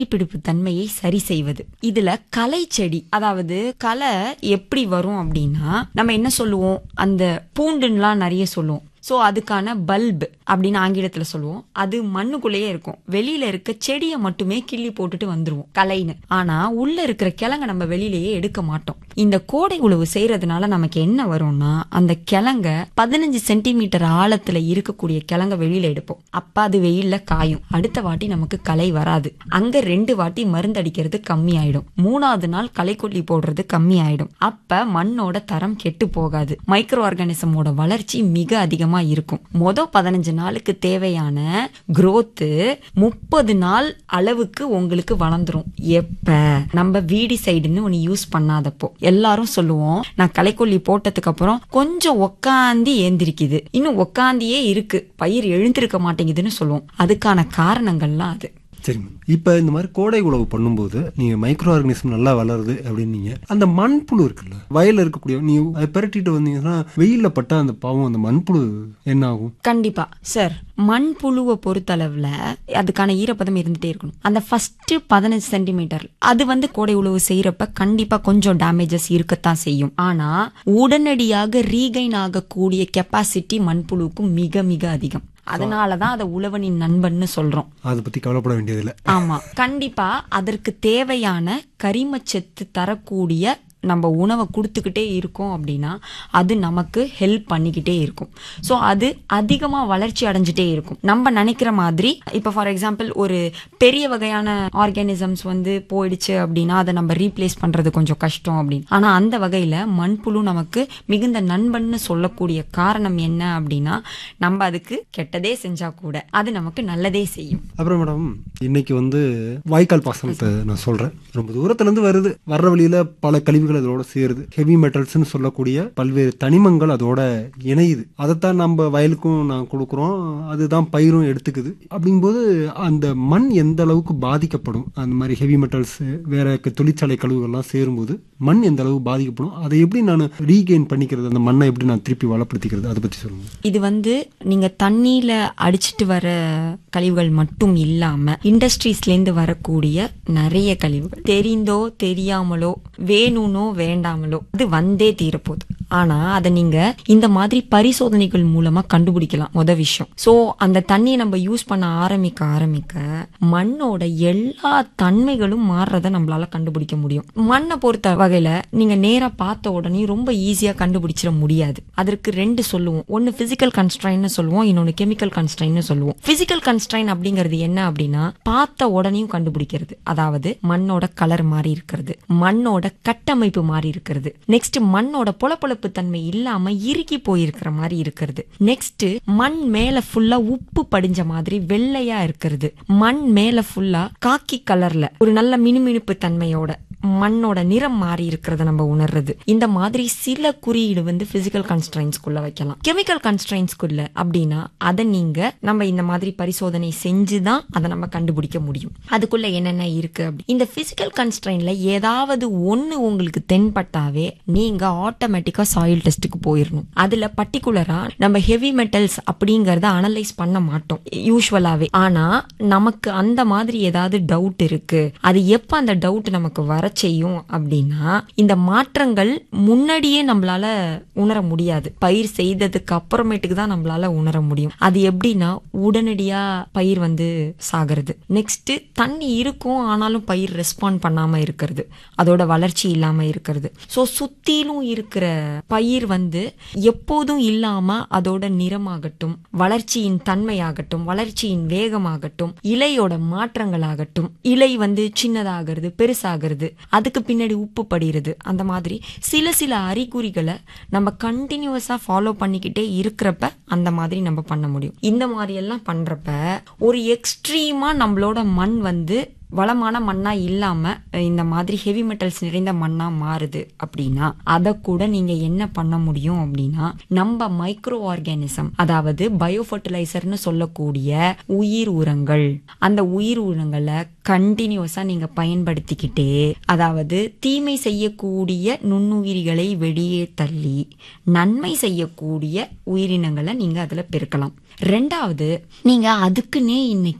பிடிப்பு தன்மையை சரி செய்வது இதுல களை செடி அதாவது களை எப்படி வரும் அப்படின்னா நம்ம என்ன சொல்லுவோம் அந்த பூண்டுலாம் நிறைய சொல்லுவோம் ஸோ அதுக்கான பல்ப் அப்படின்னு ஆங்கிலத்தில் சொல்லுவோம் அது மண்ணுக்குள்ளேயே இருக்கும் வெளியில இருக்க செடியை மட்டுமே கிள்ளி போட்டுட்டு வந்துருவோம் கலைன்னு ஆனா உள்ள இருக்கிற கிழங்க நம்ம வெளியிலேயே எடுக்க மாட்டோம் இந்த கோடை உழவு செய்யறதுனால நமக்கு என்ன வரும்னா அந்த கிழங்க பதினஞ்சு சென்டிமீட்டர் ஆழத்துல இருக்கக்கூடிய கிழங்க வெளியில எடுப்போம் அப்ப அது வெயில்ல காயும் அடுத்த வாட்டி நமக்கு களை வராது அங்க ரெண்டு வாட்டி மருந்து அடிக்கிறது கம்மி ஆயிடும் மூணாவது நாள் களைக்கொல்லி போடுறது கம்மி ஆயிடும் அப்ப மண்ணோட தரம் கெட்டு போகாது மைக்ரோ ஆர்கானிசமோட வளர்ச்சி மிக அதிகமா இருக்கும் மொத பதினஞ்சு நாளுக்கு தேவையான growth முப்பது நாள் அளவுக்கு உங்களுக்கு வளர்ந்துரும் எப்ப நம்ம வீடி சைடுன்னு ஒன்னு யூஸ் பண்ணாதப்போ எல்லாரும் சொல்லுவோம் நான் களைக்கொல்லி போட்டதுக்கு அப்புறம் கொஞ்சம் உக்காந்தி ஏந்திரிக்குது இன்னும் உக்காந்தியே இருக்கு பயிர் எழுந்திருக்க மாட்டேங்குதுன்னு சொல்லுவோம் அதுக்கான காரணங்கள்லாம் அது சரிங்க இப்போ இந்த மாதிரி கோடை உழவு பண்ணும்போது நீங்க மைக்ரோ ஆர்கனிசம் நல்லா வளருது அப்படின்னீங்க அந்த மண்புழு இருக்குல்ல வயல்ல இருக்கக்கூடிய நீங்க அதை பிரட்டிட்டு வந்தீங்கன்னா வெயில்ல பட்டா அந்த பாவம் அந்த மண்புழு என்ன ஆகும் கண்டிப்பா சார் மண்புழுவை பொறுத்தளவுல அதுக்கான ஈரப்பதம் இருந்துட்டே இருக்கணும் அந்த ஃபர்ஸ்ட் பதினஞ்சு சென்டிமீட்டர் அது வந்து கோடை உழவு செய்யறப்ப கண்டிப்பா கொஞ்சம் டேமேஜஸ் இருக்கத்தான் செய்யும் ஆனா உடனடியாக ரீகைன் ஆகக்கூடிய கெப்பாசிட்டி மண்புழுவுக்கு மிக மிக அதிகம் அதனாலதான் அதை உழவனின் நண்பன்னு சொல்றோம் அதை பத்தி கவலைப்பட வேண்டியதில்லை ஆமா கண்டிப்பா அதற்கு தேவையான கரிமச்சத்து தரக்கூடிய நம்ம உணவை கொடுத்துக்கிட்டே இருக்கோம் அப்படின்னா அது நமக்கு ஹெல்ப் பண்ணிக்கிட்டே இருக்கும் ஸோ அது அதிகமாக வளர்ச்சி அடைஞ்சிட்டே இருக்கும் நம்ம நினைக்கிற மாதிரி இப்போ ஃபார் எக்ஸாம்பிள் ஒரு பெரிய வகையான ஆர்கானிசம்ஸ் வந்து போயிடுச்சு அப்படின்னா அதை நம்ம ரீப்ளேஸ் பண்ணுறது கொஞ்சம் கஷ்டம் அப்படின்னு ஆனால் அந்த வகையில் மண்புழு நமக்கு மிகுந்த நண்பன்னு சொல்லக்கூடிய காரணம் என்ன அப்படின்னா நம்ம அதுக்கு கெட்டதே செஞ்சா கூட அது நமக்கு நல்லதே செய்யும் அப்புறம் மேடம் இன்னைக்கு வந்து வாய்க்கால் பாசனத்தை நான் சொல்றேன் ரொம்ப தூரத்துல இருந்து வருது வர்ற வழியில பல கழிவுகள் அதோட சேருது ஹெவி மெட்டல்ஸ்னு சொல்லக்கூடிய பல்வேறு தனிமங்கள் அதோட இணையுது அதைத்தான் நம்ம வயலுக்கும் நான் கொடுக்குறோம் அதுதான் பயிரும் எடுத்துக்குது அப்படிங்கும்போது அந்த மண் எந்த அளவுக்கு பாதிக்கப்படும் அந்த மாதிரி ஹெவி மெட்டல்ஸ் வேற க- தொழிற்சாலை கழிவுகள்லாம் சேரும்போது மண் எந்த அளவுக்கு பாதிக்கப்படும் அதை எப்படி நான் ரீகெயின் பண்ணிக்கிறது அந்த மண்ணை எப்படி நான் திருப்பி வளப்படுத்திக்கிறது அதை பத்தி சொல்லுங்க இது வந்து நீங்க தண்ணியில அடிச்சிட்டு வர கழிவுகள் மட்டும் இல்லாம இண்டஸ்ட்ரீஸ்ல இருந்து வரக்கூடிய நிறைய கழிவுகள் தெரிந்தோ தெரியாமலோ வேணும்னோ வேண்டாமலோ அது வந்தே தீரப்போகுது ஆனா அதை நீங்க இந்த மாதிரி பரிசோதனைகள் மூலமா கண்டுபிடிக்கலாம் முத விஷயம் சோ அந்த தண்ணியை நம்ம யூஸ் பண்ண ஆரம்பிக்க ஆரம்பிக்க மண்ணோட எல்லா தன்மைகளும் மாறுறத நம்மளால கண்டுபிடிக்க முடியும் மண்ணை பொறுத்த வகையில நீங்க நேரா பார்த்த உடனே ரொம்ப ஈஸியா கண்டுபிடிச்சிட முடியாது அதற்கு ரெண்டு சொல்லுவோம் ஒன்னு பிசிக்கல் கன்ஸ்ட்ரைன்னு சொல்லுவோம் இன்னொன்னு கெமிக்கல் கன்ஸ்ட்ரைன்னு சொல்லுவோம் பிசிக்கல் கன்ஸ்ட்ரைன் அப்படிங்கிறது என்ன அப்படின்னா பார்த்த உடனேயும் கண்டுபிடிக்கிறது அதாவது மண்ணோட கலர் மாறி இருக்கிறது மண்ணோட கட்டமைப்பு மாறி இருக்கிறது நெக்ஸ்ட் மண்ணோட பொலப்பொலப்பு தன்மை இல்லாம இறுகி போயிருக்கிற மாதிரி இருக்கிறது நெக்ஸ்ட் மண் மேல ஃபுல்லா உப்பு படிஞ்ச மாதிரி வெள்ளையா இருக்கிறது மண் மேல ஃபுல்லா காக்கி கலர்ல ஒரு நல்ல மினுமினுப்பு தன்மையோட மண்ணோட நிறம் மாறி இருக்கிறத நம்ம உணர்றது இந்த மாதிரி சில குறியீடு வந்து பிசிக்கல் கன்ஸ்ட்ரைன்ஸ்குள்ள வைக்கலாம் கெமிக்கல் கன்ஸ்ட்ரைன்ஸ்குள்ள அப்படின்னா அதை நீங்க நம்ம இந்த மாதிரி பரிசோதனை செஞ்சுதான் அதை நம்ம கண்டுபிடிக்க முடியும் அதுக்குள்ள என்னென்ன இருக்கு அப்படி இந்த பிசிக்கல் கன்ஸ்ட்ரைன்ல ஏதாவது ஒண்ணு உங்களுக்கு தென்பட்டாவே நீங்க ஆட்டோமேட்டிக்கா சாயில் டெஸ்ட்டுக்கு போயிடணும் அதுல பர்டிகுலரா நம்ம ஹெவி மெட்டல்ஸ் அப்படிங்கறத அனலைஸ் பண்ண மாட்டோம் யூஸ்வலாவே ஆனா நமக்கு அந்த மாதிரி ஏதாவது டவுட் இருக்கு அது எப்ப அந்த டவுட் நமக்கு வர செய்யும் அப்படின்னா இந்த மாற்றங்கள் முன்னாடியே நம்மளால உணர முடியாது பயிர் செய்ததுக்கு அப்புறமேட்டுக்கு தான் நம்மளால உணர முடியும் அது எப்படின்னா உடனடியா பயிர் வந்து சாகிறது நெக்ஸ்ட் தண்ணி இருக்கும் ஆனாலும் பயிர் ரெஸ்பாண்ட் பண்ணாம இருக்கிறது அதோட வளர்ச்சி இல்லாம இருக்கிறது சோ சுத்திலும் இருக்கிற பயிர் வந்து எப்போதும் இல்லாம அதோட நிறமாகட்டும் வளர்ச்சியின் தன்மையாகட்டும் வளர்ச்சியின் வேகமாகட்டும் இலையோட மாற்றங்களாகட்டும் இலை வந்து சின்னதாகிறது பெருசாகிறது அதுக்கு பின்னாடி உப்பு படிகிறது அந்த மாதிரி சில சில அறிகுறிகளை நம்ம கண்டினியூஸா ஃபாலோ பண்ணிக்கிட்டே இருக்கிறப்ப அந்த மாதிரி நம்ம பண்ண முடியும் இந்த மாதிரி எல்லாம் பண்றப்ப ஒரு எக்ஸ்ட்ரீமா நம்மளோட மண் வந்து வளமான மண்ணா இல்லாம இந்த மாதிரி ஹெவி மெட்டல்ஸ் நிறைந்த மண்ணா மாறுது அப்படின்னா அதை கூட நீங்க என்ன பண்ண முடியும் அப்படின்னா நம்ம மைக்ரோ ஆர்கானிசம் அதாவது பயோ ஃபர்டிலைசர்னு சொல்லக்கூடிய உயிர் உரங்கள் அந்த உயிர் உரங்களை கண்டினியூஸா நீங்க பயன்படுத்திக்கிட்டே அதாவது தீமை செய்யக்கூடிய நுண்ணுயிரிகளை வெளியே தள்ளி நன்மை செய்யக்கூடிய உயிரினங்களை நீங்க அதுல பெருக்கலாம் ரெண்டாவது நீங்க அதுக்குன்னே இன்னைக்கு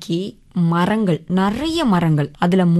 மரங்கள் நிறைய மரங்கள் அதுல